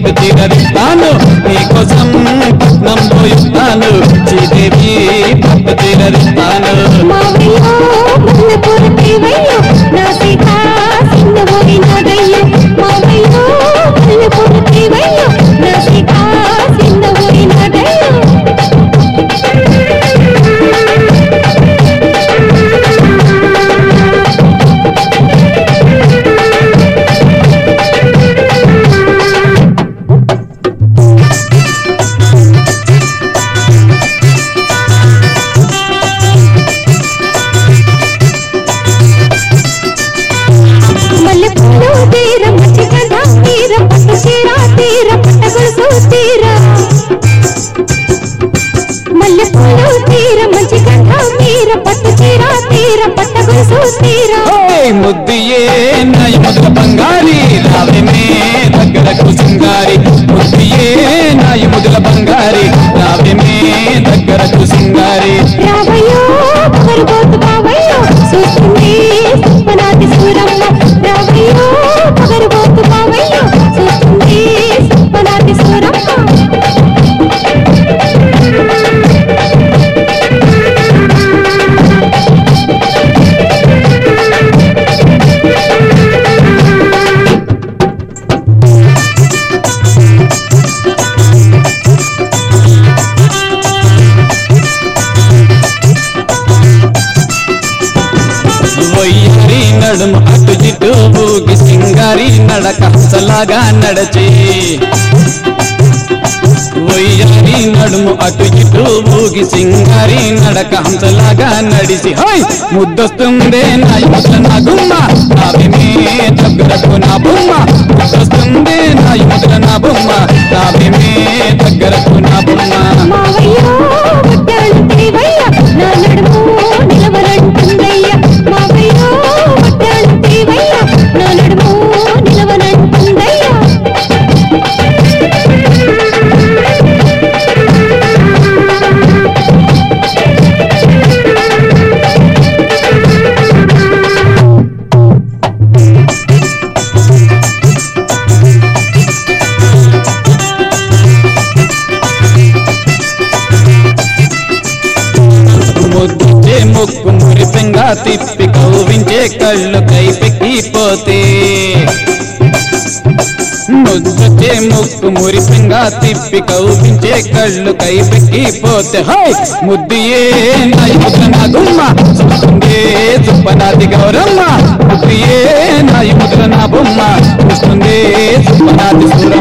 పట్టు చీరరిస్తాను నీకోసం పట్నంలో ఇస్తాను శ్రీదేవి పట్టు చీరరిస్తాను మావయ్యో ముల్లపూర దేవయ్యో నా సీత సిన్నబోయినదయ్యో మావయ్యో ముల్లపూర దేవయ్యో నా సీత సిన్నబోయినదయ్యో మల్లెపూలు తీర మంచి కథ తీర పట్టు చీర తీర పట్ట గొలుసు తీర మల్లెపూలు తీర మంచి కథ తీర పట్టు చీర తీర పట్ట గొలుసు తీర ఓయ్ ముద్దియే నయ మొదల బంగారి రావేమే దగ్గరకు సింగారి ముద్దియే నాయ మొదల బంగారి రావేమే దగ్గరకు సింగారి రావయ్యో పగరుబోతు బావయ్యో చూస్తుంది సుప్పనాటి సూరమ్మ రావయ్యో పగరుబోతు బావయ్యో చూస్తుంది సుప్పనాటి సూరమ్మ వయ్యారి నడుము అటు ఇటు ఊగి సింగారి నడక హంసలాగా నడచి వయ్యారి నడుము అటు ఇటు ఊగి సింగారి నడక హంసలాగా నడిచి హోయ్ ముద్దొస్తుందే నా యువత నా గుమ్మ నావిమే దగ్గరకు నా బొమ్మ ముద్దొస్తుందే నా యువత నా బొమ్మ నావిమే దగ్గరకు నా బొమ్మ మావయ్యో వడ్డాణం దేవయ్య నా నడుము నిలవనంటుందయ్య మావయ్యో వడ్డాణం దేవయ్య నా నడుము నిలవనంటుందయ్య ముద్దే ముక్కు మురిపెంగా తిప్పి కౌవించే కళ్ళు కైపెక్కిపోతే ముద్దే ముక్కు మురిపెంగా తిప్పి కౌవించే కళ్ళు కైపెక్కిపోతే హాయ్ ముద్దియే నాయి ముద్ర నా గుమ్మ చూస్తుందే సుప్పనాది గౌరమ్మ ముద్దియే నాయి ముద్ర నా బొమ్మ చూస్తుందే సుప్పనాది సూరమ్మ